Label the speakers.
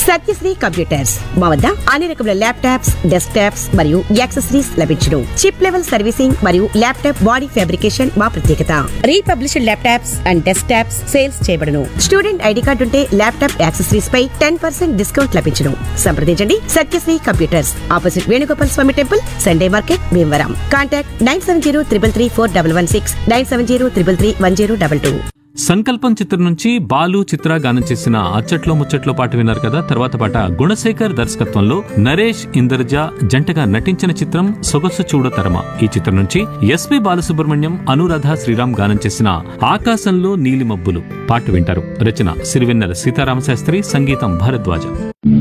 Speaker 1: Satyasri computers మా వద్ద అన్ని రకముల ల్యాప్టాప్స్ డెస్క్ టాప్స్ మరియు యాక్సెసరీస్ లభించును చిప్ లెవెల్ సర్వీసింగ్ మరియు ల్యాప్టాప్ బాడీ ఫ్యాబ్రికేషన్ మా ప్రత్యేకత republished laptops and desktops sales చేయబడును స్టూడెంట్ ఐడి కార్డు ఉంటే ల్యాప్టాప్ యాక్సెసరీస్ పై టెన్ పర్సెంట్ డిస్కౌంట్ లభించును సంప్రదించండి Satyasri computers opposite Venugopal Swamy temple Sunday market Bhimavaram contact nine seven zero triple three four double one six nine seven zero triple three one zero double two
Speaker 2: సంకల్పం చిత్రం నుంచి బాలు చిత్ర గానం చేసిన అచ్చట్లో ముచ్చట్లో పాట విన్నారు కదా తర్వాత పాట గుణశేఖర్ దర్శకత్వంలో నరేష్ ఇందర్జ జంటగా నటించిన చిత్రం సొగసు చూడతరమ ఈ చిత్రం నుంచి ఎస్పి బాలసుబ్రహ్మణ్యం అనురాధ శ్రీరామ్ గానం చేసిన ఆకాశంలో నీలి మబ్బులు పాట వింటారు రచన సిరివెన్నెల సీతారామశాస్త్రి సంగీతం భారద్వాజ